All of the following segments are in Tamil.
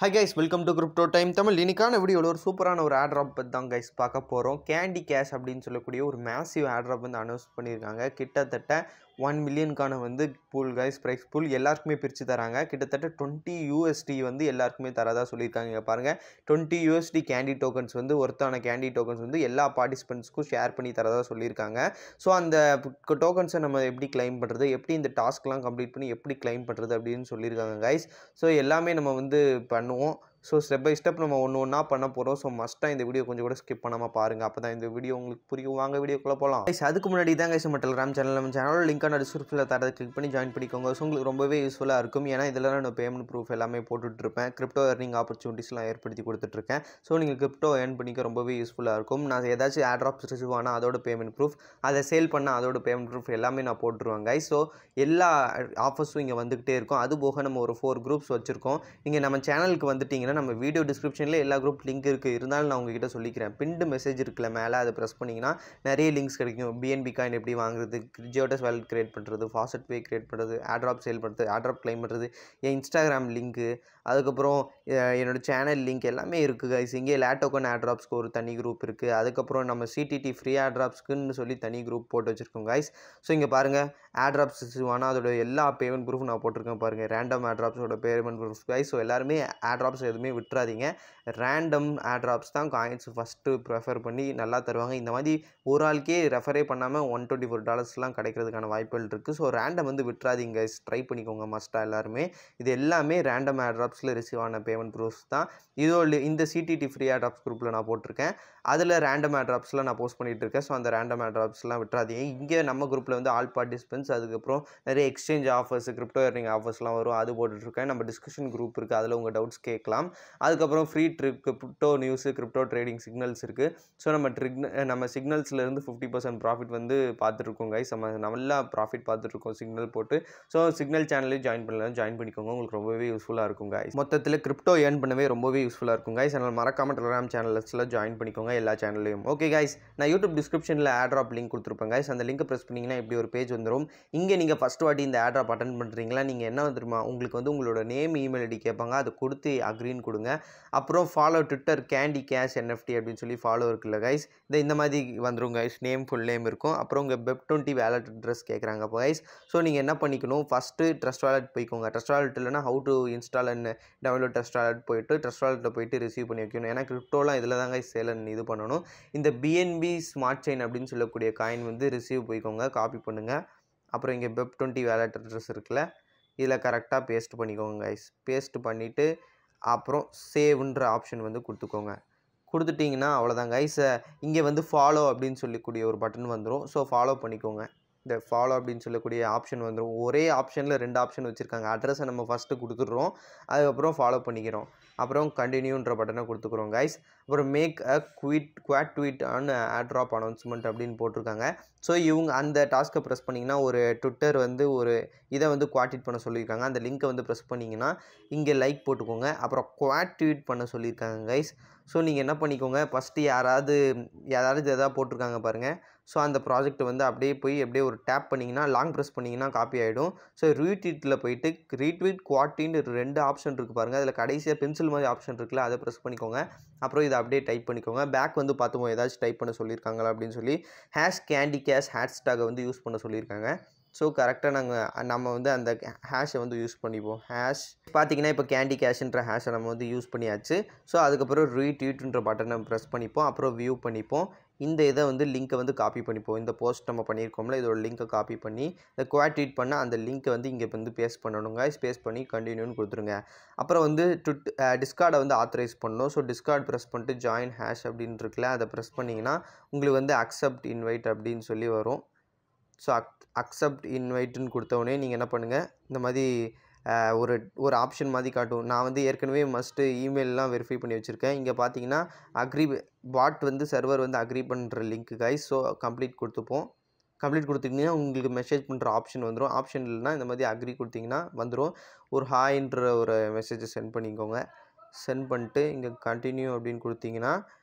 high guys welcome to crypto time Tamil இன்னைக்கான வீடியோவில் ஒரு சூப்பரான ஒரு ஆட்ராப் பற்றி தான் கைஸ் பார்க்க போகிறோம் கேண்டி கேஷ் அப்படின்னு சொல்லக்கூடிய ஒரு மேசிவ் ஆட்ராப் வந்து அனௌன்ஸ் பண்ணியிருக்காங்க கிட்டத்தட்ட ஒன் மில்லியனுக்கான வந்து பூல் கைஸ் ப்ரைஸ் பூல் எல்லாருக்குமே பிரித்து தராங்க கிட்டத்தட்ட டுவெண்ட்டி யூஎஸ்டி வந்து எல்லாருக்குமே தரதா சொல்லியிருக்காங்க இங்க பாருங்கள் டுவெண்ட்டி யூஎஸ்டி கேண்டி டோக்கன்ஸ் வந்து ஒருத்தான கேண்டி டோக்கன்ஸ் வந்து எல்லா பார்ட்டிசிபெண்ட்ஸ்க்கும் ஷேர் பண்ணி தரதா சொல்லியிருக்காங்க ஸோ அந்த டோக்கன்ஸை நம்ம எப்படி கிளைம் பண்ணுறது எப்படி இந்த டாஸ்க்லாம் கம்ப்ளீட் பண்ணி எப்படி கிளைம் பண்ணுறது அப்படின்னு சொல்லியிருக்காங்க கைஸ் ஸோ எல்லாமே நம்ம வந்து பண்ணுவோம் ஸோ ஸ்டெப் பை ஸ்டெப் நம்ம ஒன்று ஒன்றா பண்ண போகிறோம் ஸோ மஸ்ட்டாக இந்த வீடியோ கொஞ்சம் கூட ஸ்கிப் பண்ணாமல் பாருங்கள் அப்போ தான் இந்த வீடியோ உங்களுக்கு புரியும் வாங்க வீடியோக்குள்ளே போகலாம் கைஸ் அதுக்கு முன்னாடி தான் கைஸ் நம்ம டெலிகிராம் சேனல் நம்ம சேனலோட லிங்கான டிஸ்கிரிப்ஷனில் தரதை கிளிக் பண்ணி ஜாயின் பண்ணிக்கோங்க ஸோ உங்களுக்கு ரொம்பவே யூஸ்ஃபுல்லாக இருக்கும் ஏன்னா இதில் நான் பேமெண்ட் ப்ரூஃப் எல்லாமே போட்டுட்ருப்பேன் கிரிப்டோ ஏர்னிங் ஆப்பர்ச்சுனிட்டிஸ்லாம் ஏற்படுத்தி கொடுத்துட்ருக்கேன் ஸோ நீங்கள் கிரிப்டோ ஏர்ன் பண்ணிக்க ரொம்பவே யூஸ்ஃபுல்லாக இருக்கும் நான் ஏதாச்சும் ஆட்ராப்ஸ் ரிசீவ் ஆனால் அதோட பேமெண்ட் ப்ரூஃப் அதை சேல் பண்ண அதோட பேமெண்ட் ப்ரூஃப் எல்லாமே நான் போட்டுருவேன் கைஸ் ஸோ எல்லா ஆஃபர்ஸும் இங்கே வந்துக்கிட்டே இருக்கும் அது போக நம்ம ஒரு ஃபோர் குரூப்ஸ் வச்சுருக்கோம் நீங்கள் நம்ம சேனலுக்கு வந்துட்டிங்கன்னா நம்ம வீடியோ டிஸ்கிரிப்ஷனில் எல்லா குரூப் லிங்க் இருக்குது இருந்தாலும் நான் உங்ககிட்ட சொல்லிக்கிறேன் பிண்டு மெசேஜ் இருக்குல்ல மேலே அதை ப்ரெஸ் பண்ணிங்கன்னா நிறைய லிங்க்ஸ் கிடைக்கும் பிஎன்பி காயின் எப்படி வாங்குறது ஜியோடஸ் வேலட் கிரியேட் பண்ணுறது ஃபாஸ்ட் பே கிரியேட் பண்ணுறது ஆட்ராப் சேல் பண்ணுறது ஆட்ராப் கிளைம் பண்ணுறது என் இன்ஸ்டாகிராம் லிங்க்கு அதுக்கப்புறம் அஹ், என்னோட சேனல் லிங்க் எல்லாமே இருக்குது கைஸ் இங்கே லேட்டோக்கன் ஆட்ராப்ஸ்க்கு ஒரு தனி குரூப் இருக்குது அதுக்கப்புறம் நம்ம சிடிடி ஃப்ரீ ஆட்ராப்ஸ்க்குன்னு சொல்லி தனி குரூப் போட்டு வச்சுருக்கோம் கைஸ் ஸோ இங்கே பாருங்கள் ஆட்ராப்ஸ் ஆனால் அதோட எல்லா பேமெண்ட் ப்ரூஃப் நான் போட்டிருக்கேன் பாருங்கள் ரேண்டம் ஆட்ராப்ஸோட பேமெண்ட் ப்ரூஃப் கைஸ் ஸோ எல்லாருமே ஆட்ராப்ஸ் எதுவுமே விட்டுறாதீங்க ரேண்டம் ஆட்ராப்ஸ் தான் காயின்ஸ் ஃபஸ்ட்டு ப்ரெஃபர் பண்ணி நல்லா தருவாங்க இந்த மாதிரி ஒரு ஆளுக்கே ரெஃபரே பண்ணாமல் ஒன் டுவெண்ட்டி ஃபோர் டாலர்ஸ்லாம் கிடைக்கிறதுக்கான வாய்ப்புகள் இருக்குது ஸோ ரேண்டம் வந்து விட்டுறாதீங்க ட்ரை பண்ணிக்கோங்க மஸ்ட்டாக எல்லாருமே இது எல்லாமே ரேண்டம் ஆட்ராப்ஸில் ரிசீவ் ஆன பேமெண்ட் ப்ரூஃப்ஸ் தான் இதோட இந்த சிடிடி ஃப்ரீ ஆட்ராப்ஸ் குரூப்பில் நான் போட்டிருக்கேன் அதில் ரேண்டம் ஆட்ராப்ஸ்லாம் நான் போஸ்ட் பண்ணிட்டு இருக்கேன் ஸோ அந்த ரேண்டம் ஆட்ராப்ஸ்லாம் விட்டுறாதீங்க இங்கே நம்ம குரூப்பில் வந்து ஆல் பார்ட்டிசிபென்ட்ஸ் அதுக்கப்புறம் நிறைய எக்ஸ்சேஞ்ச் ஆஃபர்ஸ் கிரிப்டோ ஏர்னிங் ஆஃபர்ஸ்லாம் வரும் அது போட்டுட்ருக்கேன் நம்ம டிஸ்கஷன் குரூப் இருக்குது அதில் உங்கள் டவுட்ஸ் கேட்கலாம் அதுக்கப்புறம் free trip crypto news crypto trading signals இருக்குது ஸோ நம்ம ட்ரிக் நம்ம சிக்னல்ஸ்லேருந்து ஃபிஃப்டி பர்சன்ட் ப்ராஃபிட் வந்து பார்த்துட்ருக்கோம் கைஸ் நம்ம நல்லா ப்ராஃபிட் பார்த்துட்ருக்கோம் சிக்னல் போட்டு ஸோ சிக்னல் சேனல்லே ஜாயின் பண்ணலாம் ஜாயின் பண்ணிக்கோங்க உங்களுக்கு ரொம்பவே யூஸ்ஃபுல்லாக இருக்கும் கைஸ் மொத்தத்தில் கிரிப்டோ ஏர்ன் பண்ணவே ரொம்பவே யூஸ்ஃபுல்லாக இருக்கும் கைஸ் அதனால் மறக்காமல் டெலிகிராம் சேனல்ஸில் ஜாயின் பண்ணிக்கோங்க எல்லா சேனல்லையும் ஓகே கைஸ் நான் யூடியூப் டிஸ்கிரிப்ஷனில் ஆட்ராப் லிங்க் கொடுத்துருப்பேன் கைஸ் அந்த லிங்க் ப்ரெஸ் பண்ணிங்கன்னா இப்படி ஒரு பேஜ் வந்துடும் இங்கே நீங்கள் ஃபஸ்ட் வாட்டி இந்த ஆட்ராப் அட்டன் பண்ணுறீங்களா நீங்கள் என்ன தெரியுமா உங்களுக்கு வந்து உங்களோட நேம் இமெயில் ஐடி கேட்பாங்க அதை கொடுத்து அக்ரின்னு கொடுங்க அப்புறம் follow Twitter candy cash NFT அப்படின்னு சொல்லி ஃபாலோ இருக்குல்ல கைஸ் இந்த இந்த மாதிரி வந்துடும் கைஸ் நேம் ஃபுல் நேம் இருக்கும் அப்புறம் உங்கள் வெப் டுவெண்ட்டி வேலட் அட்ரஸ் கேட்குறாங்க அப்போ கைஸ் ஸோ நீங்கள் என்ன பண்ணிக்கணும் ஃபஸ்ட்டு ட்ரஸ்ட் வாலெட் போய்க்கோங்க ட்ரஸ்ட் வாலெட் இல்லைனா how to install and download trust wallet போயிட்டு ட்ரஸ்ட் வாலெட்டில் போயிட்டு ரிசீவ் பண்ணி வைக்கணும் ஏன்னா கிரிப்டோலாம் இதில் தான் கைஸ் சேல் இது பண்ணணும் இந்த பிஎன்பி ஸ்மார்ட் செயின் அப்படின்னு சொல்லக்கூடிய காயின் வந்து ரிசீவ் போய்க்கோங்க காப்பி பண்ணுங்கள் அப்புறம் இங்கே வெப் டுவெண்ட்டி வேலட் அட்ரஸ் இருக்குல்ல இதில் கரெக்டாக பேஸ்ட் பண்ணிக்கோங்க கைஸ் பேஸ்ட் பண்ணிவிட்டு அப்புறம் சேவ்ன்ற ஆப்ஷன் வந்து கொடுத்துக்கோங்க கொடுத்துட்டிங்கன்னா அவ்வளோதான் கைஸ் இங்கே வந்து ஃபாலோ அப்படின்னு சொல்லக்கூடிய ஒரு பட்டன் வந்துடும் ஸோ ஃபாலோ பண்ணிக்கோங்க இந்த ஃபாலோ அப்படின்னு சொல்லக்கூடிய ஆப்ஷன் வந்துடும் ஒரே ஆப்ஷனில் ரெண்டு ஆப்ஷன் வச்சுருக்காங்க அட்ரஸை நம்ம ஃபஸ்ட்டு கொடுத்துட்றோம் அதுக்கப்புறம் ஃபாலோ பண்ணிக்கிறோம் அப்புறம் கண்டினியூன்ற பட்டனை கொடுத்துக்குறோம் கைஸ் அப்புறம் make a quit quote tweet on airdrop announcement அப்படின்னு போட்டிருக்காங்க ஸோ இவங்க அந்த டாஸ்க்கை ப்ரெஸ் பண்ணிங்கன்னா ஒரு ட்விட்டர் வந்து ஒரு இதை வந்து குவாட்டிட் பண்ண சொல்லியிருக்காங்க அந்த லிங்க்கை வந்து ப்ரெஸ் பண்ணிங்கன்னா இங்கே லைக் போட்டுக்கோங்க அப்புறம் குவாட் ட்வீட் பண்ண சொல்லியிருக்காங்க கைஸ் ஸோ நீங்கள் என்ன பண்ணிக்கோங்க ஃபஸ்ட்டு யாராவது யாராவது எதாவது போட்டிருக்காங்க பாருங்கள் ஸோ அந்த ப்ராஜெக்ட் வந்து அப்படியே போய் அப்படியே ஒரு டேப் பண்ணிங்கன்னா லாங் ப்ரெஸ் பண்ணிங்கன்னா காப்பி ஆகிடும் ஸோ ரீட்வீட்டில் போயிட்டு ரீட்வீட் குவாட்டின்னு ரெண்டு ஆப்ஷன் இருக்குது பாருங்கள் அதில் கடைசியாக பென்சில் மாதிரி ஆப்ஷன் இருக்குல்ல அதை ப்ரெஸ் பண்ணிக்கோங்க அப்புறம் இதை அப்படியே டைப் பண்ணிக்கோங்க பேக் வந்து பார்த்துப்போம் ஏதாச்சும் டைப் பண்ண சொல்லியிருக்காங்களா அப்படின்னு சொல்லி ஹேஷ் கேண்டி கேஷ் ஹேஷ்டாகை வந்து யூஸ் பண்ண சொல்லியிருக்காங்க ஸோ கரெக்டாக நாங்கள் நம்ம வந்து அந்த ஹேஷை வந்து யூஸ் பண்ணிப்போம் ஹேஷ் பார்த்தீங்கன்னா இப்போ கேண்டி கேஷ்ன்ற ஹேஷை நம்ம வந்து யூஸ் பண்ணியாச்சு ஸோ அதுக்கப்புறம் ரீட்வீட்ன்ற பட்டனை ப்ரெஸ் பண்ணிப்போம் அப்புறம் வியூ பண்ணிப்போம் இந்த இதை வந்து லிங்க்கை வந்து காப்பி பண்ணிப்போம் இந்த போஸ்ட் நம்ம பண்ணியிருக்கோம்ல இதோட லிங்க்கை காப்பி பண்ணி இந்த குவாட் ட்வீட் பண்ண அந்த லிங்க்கை வந்து இங்கே வந்து பேஸ்ட் பண்ணணுங்க பேஸ்ட் பண்ணி கண்டினியூன்னு கொடுத்துருங்க அப்புறம் வந்து ட்விட் டிஸ்கார்டை வந்து ஆத்தரைஸ் பண்ணணும் ஸோ டிஸ்கார்ட் ப்ரெஸ் பண்ணிட்டு ஜாயின் ஹேஷ் அப்படின்னு இருக்குல்ல அதை ப்ரெஸ் பண்ணிங்கன்னா உங்களுக்கு வந்து அக்செப்ட் இன்வைட் அப்படின்னு சொல்லி வரும் ஸோ அக் அக்செப்ட் இன்வைட்டுன்னு கொடுத்தவொடனே நீங்கள் என்ன பண்ணுங்கள் இந்த மாதிரி அஹ், ஒரு ஒரு ஆப்ஷன் மாதிரி காட்டும் நான் வந்து ஏற்கனவே மஸ்ட்டு இமெயிலெலாம் வெரிஃபை பண்ணி வச்சுருக்கேன் இங்கே பார்த்தீங்கன்னா அக்ரி பாட் வந்து சர்வர் வந்து அக்ரி பண்ணுற லிங்க் கைஸ் ஸோ கம்ப்ளீட் கொடுத்துப்போம் கம்ப்ளீட் கொடுத்தீங்கன்னா உங்களுக்கு மெசேஜ் பண்ணுற ஆப்ஷன் வந்துடும் ஆப்ஷன் இல்லைன்னா இந்த மாதிரி அக்ரி கொடுத்தீங்கன்னா வந்துடும் ஒரு ஹாய்ன்ற ஒரு மெசேஜை சென்ட் பண்ணிக்கோங்க சென்ட் பண்ணிட்டு இங்கே கண்டினியூ அப்படின்னு கொடுத்தீங்கன்னா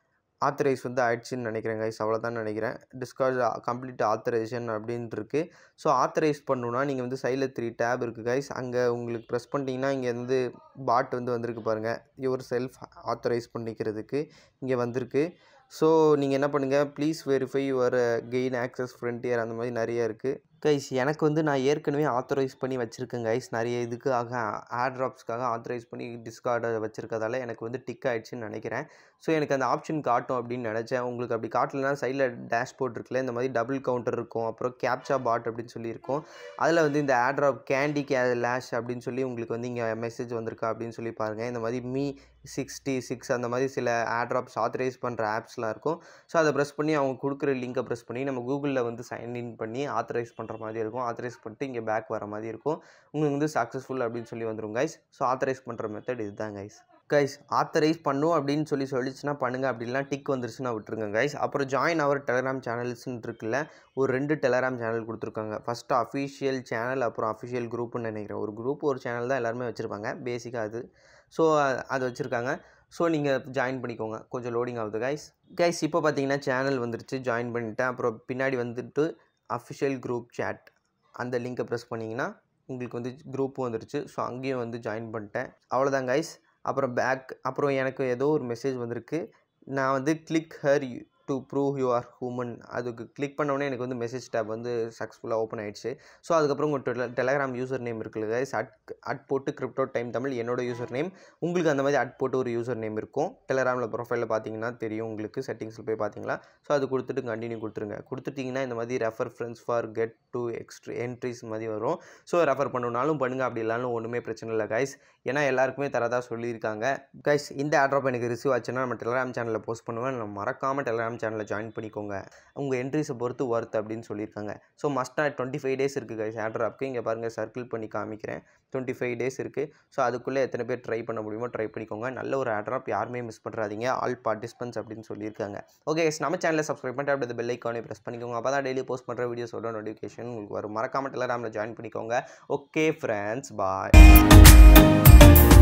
ஆத்தரைஸ் வந்து ஆயிடுச்சுன்னு நினைக்கிறேன் கைஸ் அவ்வளோதான் நினைக்கிறேன் டிஸ்கார்ட் கம்ப்ளீட் ஆத்தரைசேஷன் அப்படின்ட்டு இருக்குது ஸோ ஆத்தரைஸ் பண்ணணுன்னா நீங்கள் வந்து சைடில் த்ரீ டேப் இருக்குது கைஸ் அங்கே உங்களுக்கு ப்ரெஸ் பண்ணிட்டீங்கன்னா இங்கே வந்து பாட் வந்து வந்திருக்கு பாருங்கள் யுவர் செல்ஃப் ஆத்தரைஸ் பண்ணிக்கிறதுக்கு இங்கே வந்திருக்கு ஸோ நீங்கள் என்ன பண்ணுங்கள் please verify your gain access frontier அந்த மாதிரி நிறைய இருக்குது கைஸ் எனக்கு வந்து நான் ஏற்கனவே ஆத்தரைஸ் பண்ணி வச்சுருக்கேன் கைஸ் நிறைய இதுக்காக ஆட் ட்ராப்ஸ்க்காக ஆத்தரைஸ் பண்ணி டிஸ்கார்டை வச்சுருக்கதால எனக்கு வந்து டிக் ஆயிடுச்சுன்னு நினைக்கிறேன் ஸோ எனக்கு அந்த ஆப்ஷன் காட்டும் அப்படின்னு நினச்சேன் உங்களுக்கு அப்படி காட்டலைன்னா சைடில் டேஷ்போர்ட் இருக்குல்ல இந்த மாதிரி டபுள் கவுண்டர் இருக்கும் அப்புறம் கேப்சா பாட் அப்படின்னு சொல்லி இருக்கும் அதில் வந்து இந்த airdrop candy cash அப்படின்னு சொல்லி உங்களுக்கு வந்து இங்கே மெசேஜ் வந்திருக்கா அப்படின்னு சொல்லி பாருங்கள் இந்த மாதிரி மீ சிக்ஸ்டி சிக்ஸ் அந்த மாதிரி சில ஆட் ட்ராப்ஸ் ஆத்தரைஸ் பண்ணுற ஆப்ஸ்லாம் இருக்கும் ஸோ அதை ப்ரெஸ் பண்ணி அவங்க கொடுக்குற லிங்கை ப்ரெஸ் பண்ணி நம்ம கூகுளில் வந்து சைன் இன் பண்ணி ஆத்தரைஸ் பண்ணுற மாதிரி இருக்கும் ஆத்தரைஸ் பண்ணிட்டு இங்கே பேக் வர மாதிரி இருக்கும் உங்களுக்கு வந்து சக்ஸஸ்ஃபுல் அப்படின்னு சொல்லி வந்துடும் கைஸ் ஸோ ஆத்தரைஸ் பண்ணுற மெத்தட் இதுதான் கைஸ் கைஸ் ஆத்தரைஸ் பண்ணும் அப்படின்னு சொல்லி சொல்லிச்சுன்னா பண்ணுங்கள் அப்படிலாம் டிக் வந்துருச்சுன்னா விட்டுருங்க கைஸ் அப்புறம் ஜாயின் அவர் டெலகிராம் சேனல்ஸ்னு இருக்குல்ல ஒரு ரெண்டு டெலகிராம் சேனல் கொடுத்துருக்காங்க ஃபஸ்ட்டு அஃபிஷியல் சேனல் அப்புறம் அஃபிஷியல் குரூப்னு நினைக்கிறேன் ஒரு குரூப் ஒரு சேனல் தான் எல்லாருமே வச்சுருப்பாங்க பேசிக்காக அது ஸோ அது வச்சுருக்காங்க ஸோ நீங்கள் ஜாயின் பண்ணிக்கோங்க கொஞ்சம் லோடிங் ஆகுது கைஸ் கைஸ் இப்போ பார்த்தீங்கன்னா சேனல் வந்துருச்சு ஜாயின் பண்ணிட்டேன் அப்புறம் பின்னாடி வந்துட்டு அஃபிஷியல் குரூப் சேட் அந்த லிங்கை ப்ரெஸ் பண்ணிங்கன்னா உங்களுக்கு வந்து குரூப்பும் வந்துருச்சு ஸோ அங்கேயும் வந்து ஜாயின் பண்ணிட்டேன் அவ்வளோதான் கைஸ் அப்புறம் பேக் அப்புறம் எனக்கு ஏதோ ஒரு மெசேஜ் வந்திருக்கு நான் வந்து click here to prove you are human அதுக்கு கிளிக் பண்ணோடனே எனக்கு வந்து மெசேஜ் டேப் வந்து சக்ஸஸ்ஃபுல்லாக ஓப்பன் ஆயிடுச்சு ஸோ அதுக்கப்புறம் உங்கள் டெல டெலகிராம் யூசர் நேம் இருக்குல்ல கைஸ் அட் அட் போட்டு கிரிப்டோ டைம் தமிழ் என்னோட யூசர் நேம் உங்களுக்கு அந்த மாதிரி அட் போட்டு ஒரு யூசர் நேம் இருக்கும் டெலகிராமில் ப்ரொஃபைலில் பார்த்தீங்கன்னா தெரியும் உங்களுக்கு செட்டிங்ஸில் போய் பார்த்தீங்களா ஸோ அது கொடுத்துட்டு கண்டினியூ கொடுத்துருங்க கொடுத்துட்டிங்கன்னா இந்த மாதிரி refer friends for get to extra entries மாதிரி வரும் ஸோ ரெஃபர் பண்ணணுனாலும் பண்ணுங்கள் அப்படி இல்லைனாலும் ஒன்றுமே பிரச்சனை இல்லை கைஸ் ஏன்னா எல்லாருக்குமே தரதா சொல்லியிருக்காங்க கைஸ் இந்த ஆட்ராப் எனக்கு ரிசீவ் ஆச்சுன்னா நம்ம டெலகிராம் சேனலில் போஸ்ட் பண்ணுவேன் நம்ம மறக்காமல் டெலகிராம் சேனலில் ஜாயின் பண்ணிக்கோங்க உங்கள் என்ட்ரிஸை பொறுத்து ஒர்த் அப்படின்னு சொல்லியிருக்காங்க ஸோ மஸ்ட்டாக டுவெண்ட்டி ஃபைவ் டேஸ் இருக்குது கைஸ் ஆட்ராப்க்கு இங்கே பாருங்கள் சர்க்கிள் பண்ணி காமிக்கிறேன் டுவெண்ட்டி ஃபைவ் டேஸ் இருக்குது ஸோ அதுக்குள்ளே எத்தனை பேர் ட்ரை பண்ண முடியுமோ ட்ரை பண்ணிக்கோங்க நல்ல ஒரு ஆட்ராப் யாருமே மிஸ் பண்ணுறாதீங்க ஆல் பார்ட்டிசிபென்ட்ஸ் அப்படின்னு சொல்லியிருக்காங்க ஓகே கைஸ் நம்ம சேனலில் சப்ஸ்கிரைப் பண்ணிட்டு அப்படியே பெல் ஐக்கானே ப்ரெஸ் பண்ணிக்கோங்க அப்போ தான் டெய்லி போஸ்ட் பண்ணுற வீடியோஸோட நோட்டிஃபிகேஷன் உங்களுக்கு வரும் மறக்காமல் டெலகிராமில் ஜாயின் பண்ணிக்கோங்க ஓகே ஃப்ரெண்ட்ஸ் பாய்